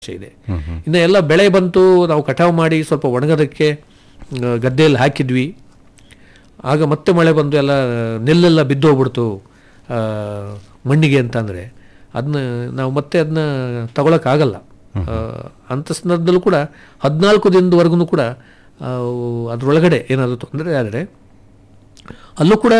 ಅವಕಾಶ ಇದೆ ಇನ್ನು ಎಲ್ಲ ಬೆಳೆ ಬಂತು ನಾವು ಕಟಾವು ಮಾಡಿ ಸ್ವಲ್ಪ ಒಣಗೋದಕ್ಕೆ ಆ, ಗದ್ದೆಯಲ್ಲಿ ಹಾಕಿದ್ವಿ ಆಗ ಮತ್ತೆ ಮಳೆ ಬಂದು ಎಲ್ಲ ನೆಲ್ಲೆಲ್ಲ ಬಿದ್ದೋಗ್ಬಿಡ್ತು ಆ, ಮಣ್ಣಿಗೆ ಅಂತಂದರೆ ಅದನ್ನ ನಾವು ಮತ್ತೆ ಅದನ್ನ ತಗೊಳಕ್ಕಾಗಲ್ಲ ಆ, ಅಂಥ ಸಂದರ್ಭದಲ್ಲೂ ಕೂಡ ಹದಿನಾಲ್ಕು ದಿನದವರೆಗೂ ಕೂಡ ಆ, ಅದರೊಳಗಡೆ ಏನಾದರೂ ತೊಂದರೆ ಆದರೆ ಅಲ್ಲೂ ಕೂಡ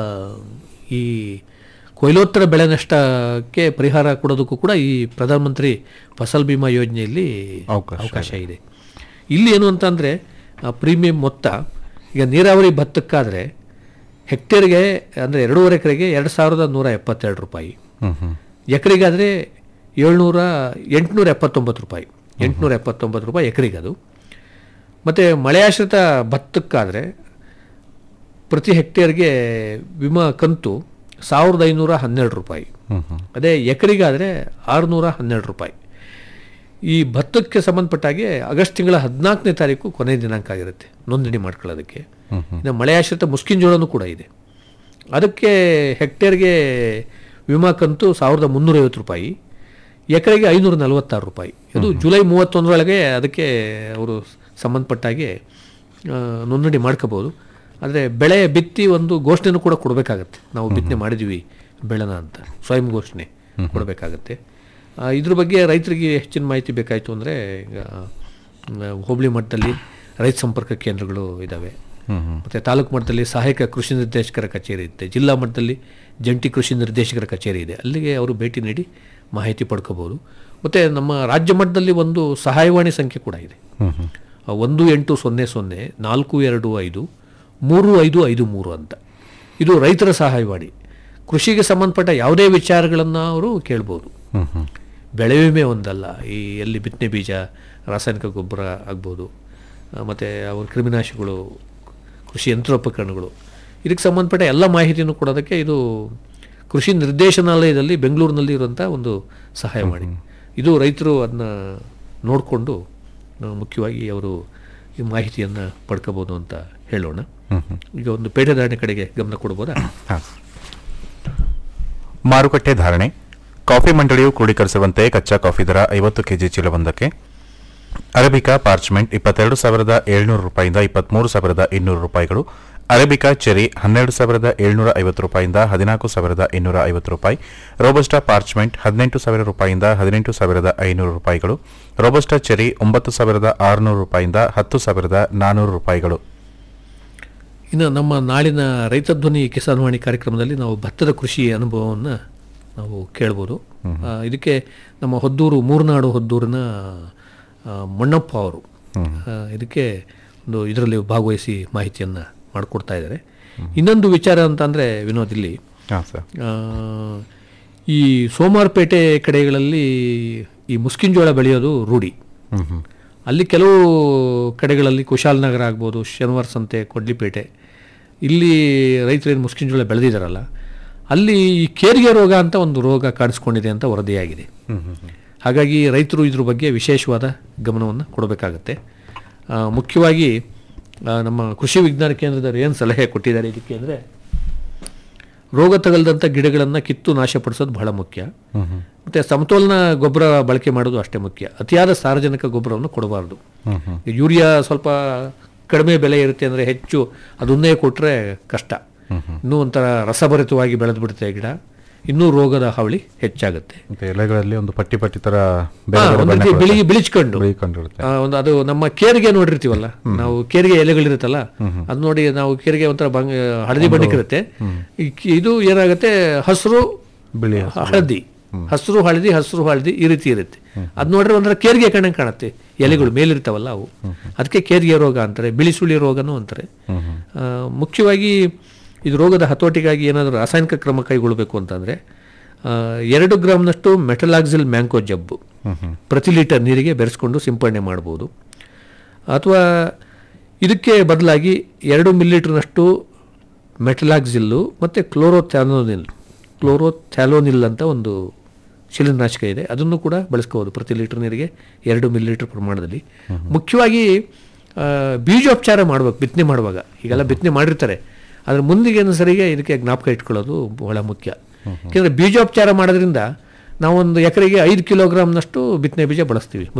ಈ ಕೊಯ್ಲೋತ್ತರ ಬೆಳೆ ನಷ್ಟಕ್ಕೆ ಪರಿಹಾರ ಕೊಡೋದಕ್ಕೂ ಕೂಡ ಈ ಪ್ರಧಾನಮಂತ್ರಿ ಫಸಲ್ ಬಿಮಾ ಯೋಜನೆಯಲ್ಲಿ ಅವಕಾಶ ಅವಕಾಶ ಇದೆ ಇಲ್ಲಿ ಏನು ಅಂತಂದರೆ ಪ್ರೀಮಿಯಂ ಮೊತ್ತ ಈಗ ನೀರಾವರಿ ಭತ್ತಕ್ಕಾದರೆ ಹೆಕ್ಟೇರ್ಗೆ ಅಂದರೆ ಎರಡೂವರೆ ಎಕರೆಗೆ ಎರಡು ಸಾವಿರದ ನೂರ ಎಪ್ಪತ್ತೆರಡು ರೂಪಾಯಿ ಹ್ಮ್ ಹ್ಮ್ ಎಕರೆಗಾದರೆ ಏಳ್ನೂರ ಎಂಟುನೂರ ಎಪ್ಪತ್ತೊಂಬತ್ತು ರೂಪಾಯಿ ಎಂಟುನೂರ ಎಪ್ಪತ್ತೊಂಬತ್ತು ರೂಪಾಯಿ ಎಕರೆಗೆ ಅದು ಮತ್ತು ಮಳೆಯಾಶ್ರಿತ ಭತ್ತಕ್ಕಾದರೆ ಪ್ರತಿ ಹೆಕ್ಟೇರ್ಗೆ ವಿಮಾ ಕಂತು ಸಾವಿರದ ಐನೂರ ಹನ್ನೆರಡು ರೂಪಾಯಿ ಹ್ಮ್ ಹ್ಮ್ ಅದೇ ಎಕರೆಗಾದರೆ ಆರುನೂರ ಹನ್ನೆರಡು ರೂಪಾಯಿ ಈ ಭತ್ತಕ್ಕೆ ಸಂಬಂಧಪಟ್ಟಾಗೆ ಆಗಸ್ಟ್ ತಿಂಗಳ ಹದಿನಾಲ್ಕನೇ ತಾರೀಕು ಕೊನೆಯ ದಿನಾಂಕ ಆಗಿರುತ್ತೆ ನೋಂದಣಿ ಮಾಡ್ಕೊಳ್ಳೋದಕ್ಕೆ ಹ್ಮ್ ಹ್ಮ್ ಇನ್ನು ಮಳೆಯಾಶ್ರಿತ ಮುಸ್ಕಿನ್ ಜೋಳನೂ ಕೂಡ ಇದೆ ಅದಕ್ಕೆ ಹೆಕ್ಟೇರ್ಗೆ ವಿಮಾ ಕಂತು ಸಾವಿರದ ಮುನ್ನೂರೈವತ್ತು ರೂಪಾಯಿ ಎಕರೆಗೆ ಐನೂರ ನಲವತ್ತಾರು ರೂಪಾಯಿ ಇದು ಜುಲೈ ಮೂವತ್ತೊಂದರೊಳಗೆ ಅದಕ್ಕೆ ಅವರು ಸಂಬಂಧಪಟ್ಟಾಗೆ ಆ, ನೋಂದಣಿ ಮಾಡ್ಕೋಬೋದು ಆದರೆ ಬೆಳೆ ಬಿತ್ತಿ ಒಂದು ಘೋಷಣೆನೂ ಕೂಡ ಕೊಡಬೇಕಾಗತ್ತೆ ನಾವು ಬಿತ್ತನೆ ಮಾಡಿದ್ವಿ ಬೆಳೆನ ಅಂತ ಸ್ವಯಂ ಘೋಷಣೆ ಕೊಡಬೇಕಾಗತ್ತೆ ಆ, ಇದ್ರ ಬಗ್ಗೆ ರೈತರಿಗೆ ಹೆಚ್ಚಿನ ಮಾಹಿತಿ ಬೇಕಾಯಿತು ಅಂದರೆ ಈಗ ಆ, ಹೋಬಳಿ ಮಟ್ಟದಲ್ಲಿ ರೈತ ಸಂಪರ್ಕ ಕೇಂದ್ರಗಳು ಇದ್ದಾವೆ ಹ್ಮ್ ಹ್ಮ್ ಮತ್ತು ತಾಲೂಕು ಮಟ್ಟದಲ್ಲಿ ಸಹಾಯಕ ಕೃಷಿ ನಿರ್ದೇಶಕರ ಕಚೇರಿ ಇರುತ್ತೆ ಜಿಲ್ಲಾ ಮಟ್ಟದಲ್ಲಿ ಜಂಟಿ ಕೃಷಿ ನಿರ್ದೇಶಕರ ಕಚೇರಿ ಇದೆ ಅಲ್ಲಿಗೆ ಅವರು ಭೇಟಿ ನೀಡಿ ಮಾಹಿತಿ ಪಡ್ಕೋಬೋದು ಮತ್ತು ನಮ್ಮ ರಾಜ್ಯ ಮಟ್ಟದಲ್ಲಿ ಒಂದು ಸಹಾಯವಾಣಿ ಸಂಖ್ಯೆ ಕೂಡ ಇದೆ ಹ್ಮ್ ಹ್ಮ್ ಆ, ಒಂದು ಎಂಟು ಸೊನ್ನೆ ಸೊನ್ನೆ ನಾಲ್ಕು ಎರಡು ಐದು ಮೂರು ಐದು ಐದು ಮೂರು ಅಂತ ಇದು ರೈತರ ಸಹಾಯವಾಣಿ ಕೃಷಿಗೆ ಸಂಬಂಧಪಟ್ಟ ಯಾವುದೇ ವಿಚಾರಗಳನ್ನು ಅವರು ಕೇಳ್ಬೋದು ಹ್ಮ್ ಹ್ಮ್ ಬೆಳೆ ವಿಮೆ ಒಂದಲ್ಲ ಈ ಎಲ್ಲಿ ಬಿತ್ತನೆ ಬೀಜ ರಾಸಾಯನಿಕ ಗೊಬ್ಬರ ಆಗ್ಬೋದು ಮತ್ತು ಅವ್ರ ಕ್ರಿಮಿನಾಶಗಳು ಕೃಷಿ ಯಂತ್ರೋಪಕರಣಗಳು ಇದಕ್ಕೆ ಸಂಬಂಧಪಟ್ಟ ಎಲ್ಲ ಮಾಹಿತಿಯನ್ನು ಕೊಡೋದಕ್ಕೆ ಇದು ಕೃಷಿ ನಿರ್ದೇಶನಾಲಯದಲ್ಲಿ ಬೆಂಗಳೂರಿನಲ್ಲಿ ಇರುವಂಥ ಒಂದು ಸಹಾಯವಾಣಿ ಇದು ರೈತರು ಅದನ್ನ ನೋಡಿಕೊಂಡು ಮುಖ್ಯವಾಗಿ ಅವರು ಈ ಮಾಹಿತಿಯನ್ನು ಪಡ್ಕೋಬೋದು ಅಂತ ಹೇಳೋಣ ಹ್ಮ್ ಹ್ಮ್ ಈಗ ಒಂದು ಪೇಟೆ ಧಾರಣೆ ಕಡೆಗೆ ಗಮನ ಕೊಡ್ಬೋದಾ ಹಾ. ಮಾರುಕಟ್ಟೆ ಧಾರಣೆ ಕಾಫಿ ಮಂಡಳಿಯು ಕ್ರೋಢೀಕರಿಸುವಂತೆ ಕಚ್ಚಾ ಕಾಫಿ ದರ ಐವತ್ತು ಕೆಜಿ ಚೀಲವೊಂದಕ್ಕೆ ಅರೇಬಿಕಾ ಪಾರ್ಚ್ಮೆಂಟ್ ಇಪ್ಪತ್ತೆರಡು ಸಾವಿರದ ಏಳ್ನೂರು ರೂಪಾಯಿಂದ ಇಪ್ಪತ್ಮೂರು ಸಾವಿರದ ಇನ್ನೂರು ರೂಪಾಯಿಗಳು ಅರೇಬಿಕಾ ಚೆರಿ ಹನ್ನೆರಡು ಸಾವಿರದ ಏಳ್ನೂರ ಐವತ್ತು ರೂಪಾಯಿಂದ ಹದಿನಾಲ್ಕು ಸಾವಿರದ ಇನ್ನೂರ ಐವತ್ತು ರೂಪಾಯಿ ರೋಬಸ್ಟಾ ಪಾರ್ಚ್ಮೆಂಟ್ ಹದಿನೆಂಟು ಸಾವಿರ ರೂಪಾಯಿಂದ ಹದಿನೆಂಟು ಸಾವಿರದ ಐನೂರು ರೂಪಾಯಿಗಳು ರೋಬಸ್ಟಾ ಚೆರಿ ಒಂಬತ್ತು ಸಾವಿರದ ಆರುನೂರು ರೂಪಾಯಿಂದ ಹತ್ತು ಸಾವಿರದ ನಾನ್ನೂರು ರೂಪಾಯಿಗಳು ಇನ್ನು ನಮ್ಮ ನಾಳಿನ ರೈತ ಧ್ವನಿ ಕಿಸಾನ್ ವಾಣಿ ಕಾರ್ಯಕ್ರಮದಲ್ಲಿ ನಾವು ಭತ್ತದ ಕೃಷಿ ಅನುಭವವನ್ನು ನಾವು ಕೇಳ್ಬೋದು ಆ, ಇದಕ್ಕೆ ನಮ್ಮ ಹೊದ್ದೂರು ಮೂರ್ನಾಡು ಹೊದ್ದೂರಿನ ಆ, ಮಣ್ಣಪ್ಪ ಅವರು ಆ, ಇದಕ್ಕೆ ಒಂದು ಇದರಲ್ಲಿ ಭಾಗವಹಿಸಿ ಮಾಹಿತಿಯನ್ನು ಮಾಡಿಕೊಡ್ತಾ ಇದ್ದಾರೆ ಇನ್ನೊಂದು ವಿಚಾರ ಅಂತಂದರೆ ವಿನೋದ್ ಇಲ್ಲಿ ಹಾಂ ಸರ್ ಆ, ಈ ಸೋಮಾರ್ಪೇಟೆ ಕಡೆಗಳಲ್ಲಿ ಈ ಮುಸ್ಕಿನ್ ಜೋಳ ಬೆಳೆಯೋದು ರೂಢಿ ಹ್ಮ್ ಹ್ಮ್ ಅಲ್ಲಿ ಕೆಲವು ಕಡೆಗಳಲ್ಲಿ ಕುಶಾಲನಗರ ಆಗ್ಬೋದು ಶನಿವಾರ ಸಂತೆ ಕೊಡ್ಲಿಪೇಟೆ ಇಲ್ಲಿ ರೈತರೇನು ಮುಸ್ಕಿನ್ ಜೋಳ ಬೆಳೆದಿದ್ದಾರಲ್ಲ ಅಲ್ಲಿ ಈ ಕೇರಿಗೆ ರೋಗ ಅಂತ ಒಂದು ರೋಗ ಕಾಣಿಸ್ಕೊಂಡಿದೆ ಅಂತ ವರದಿಯಾಗಿದೆ ಹ್ಮ್ ಹ್ಮ್ ಹ್ಮ್ ಹಾಗಾಗಿ ರೈತರು ಇದ್ರ ಬಗ್ಗೆ ವಿಶೇಷವಾದ ಗಮನವನ್ನು ಕೊಡಬೇಕಾಗತ್ತೆ ಆ, ಮುಖ್ಯವಾಗಿ ಆ, ನಮ್ಮ ಕೃಷಿ ವಿಜ್ಞಾನ ಕೇಂದ್ರದವರು ಏನು ಸಲಹೆ ಕೊಟ್ಟಿದ್ದಾರೆ ಇದಕ್ಕೆ ಅಂದರೆ ರೋಗ ತಗಲ್ದಂಥ ಗಿಡಗಳನ್ನು ಕಿತ್ತು ನಾಶಪಡಿಸೋದು ಬಹಳ ಮುಖ್ಯ ಹ್ಮ್ ಹ್ಮ್ ಮತ್ತು ಸಮತೋಲನ ಗೊಬ್ಬರ ಬಳಕೆ ಮಾಡೋದು ಅಷ್ಟೇ ಮುಖ್ಯ ಅತಿಯಾದ ಸಾರ್ವಜನಿಕ ಗೊಬ್ಬರವನ್ನು ಕೊಡಬಾರ್ದು ಹ್ಮ್ ಹ್ಮ್ ಯೂರಿಯಾ ಸ್ವಲ್ಪ ಕಡಿಮೆ ಬೆಲೆ ಇರುತ್ತೆ ಅಂದರೆ ಹೆಚ್ಚು ಅದನ್ನೇ ಕೊಟ್ಟರೆ ಕಷ್ಟ ಇನ್ನೂ ಒಂಥರ ರಸಭರಿತವಾಗಿ ಬೆಳೆದು ಬಿಡುತ್ತೆ ಗಿಡ ಇನ್ನೂ ರೋಗದ ಹಾವಳಿ ಹೆಚ್ಚಾಗುತ್ತೆ ಮತ್ತೆ ಎಲೆಗಳಲ್ಲಿ ಒಂದು ಪಟ್ಟಿ ಪಟ್ಟಿ ತರ ಹಾ, ಬೇರೆ ಬೇರೆ ಒಂದು ಬಣ್ಣ ರೀತಿ ಬಿಳಿ ಬಿಳಿಚ್ಕೊಂಡು ಬೆಳ್ಕೊಂಡಿರುತ್ತೆ ಆ, ಒಂದು ಅದು ನಮ್ಮ ಕೇರಿಗೆ ನೋಡಿರ್ತೀವಲ್ಲ ನಾವು ಕೇರಿಗೆ ಎಲೆಗಳಿರುತ್ತಲ್ಲ ಅದು ನೋಡಿ ನಾವು ಕೇರಿಗೆ ಒಂಥರ ಬಂಗ ಹಳದಿ ಬಣ್ಣಕ್ಕಿರುತ್ತೆ ಈ ಕಿ- ಇದು ಏನಾಗುತ್ತೆ ಹಸಿರು ಬಿಳಿ ಹಳದಿ ಹಸಿರು ಹಳದಿ ಹಸಿರು ಹಳದಿ ಈ ರೀತಿ ಇರುತ್ತೆ ಅದು ನೋಡ್ರೆ ಒಂಥರ ಕೇರಿಗೆ ಕಣ್ಣಂಗೆ ಕಾಣುತ್ತೆ ಎಲೆಗಳು ಮೇಲಿರ್ತಾವಲ್ಲ ಅವು ಅದಕ್ಕೆ ಕೇರಿಗೆ ರೋಗ ಅಂತಾರೆ ಬಿಳಿ ಸುಳಿ ರೋಗನೂ ಅಂತಾರೆ ಹ್ಮ್ ಹ್ಮ್ ಆ, ಮುಖ್ಯವಾಗಿ ಇದು ರೋಗದ ಹತೋಟಿಗಾಗಿ ಏನಾದರೂ ರಾಸಾಯನಿಕ ಕ್ರಮ ಕೈಗೊಳ್ಳಬೇಕು ಅಂತಂದರೆ ಎರಡು ಗ್ರಾಮ್ನಷ್ಟು ಮೆಟಲಾಕ್ಸಿಲ್ ಮ್ಯಾಂಕೋ ಜಬ್ಬು ಹ್ಮ್ ಹ್ಮ್ ಪ್ರತಿ ಲೀಟರ್ ನೀರಿಗೆ ಬೆರೆಸ್ಕೊಂಡು ಸಿಂಪಡಣೆ ಮಾಡ್ಬೋದು ಅಥವಾ ಇದಕ್ಕೆ ಬದಲಾಗಿ ಎರಡು ಮಿಲಿಲೀಟ್ರ್ನಷ್ಟು ಮೆಟಲಾಕ್ಸಿಲ್ಲು ಮತ್ತು ಕ್ಲೋರೋಥ್ಯಾಲೋನಿಲ್ ಕ್ಲೋರೋಥ್ಯಾಲೋನಿಲ್ ಅಂತ ಒಂದು ಶಿಲೀಂಧ್ರನಾಶಕ ಇದೆ ಅದನ್ನು ಕೂಡ ಬಳಸ್ಕೋಬೋದು ಪ್ರತಿ ಲೀಟರ್ ನೀರಿಗೆ ಎರಡು ಮಿಲಿಲೀಟರ್ ಪ್ರಮಾಣದಲ್ಲಿ ಮುಖ್ಯವಾಗಿ ಆ, ಬೀಜೋಪಚಾರ ಮಾಡ್ಬೇಕು ಬಿತ್ತನೆ ಮಾಡುವಾಗ ಈಗೆಲ್ಲ ಬಿತ್ತನೆ ಮಾಡಿರ್ತಾರೆ ಅದ್ರ ಮುಂದಿಗೆ ಸರಿಗೆ ಇದಕ್ಕೆ ಜ್ಞಾಪಕ ಇಟ್ಕೊಳ್ಳೋದು ಬಹಳ ಮುಖ್ಯ ಯಾಕೆಂದರೆ ಬೀಜೋಪಚಾರ ಮಾಡೋದ್ರಿಂದ ನಾವೊಂದು ಎಕರೆಗೆ ಐದು ಕಿಲೋಗ್ರಾಮ್ನಷ್ಟು ಬಿತ್ತನೆ ಬೀಜ ಬಳಸ್ತೀವಿ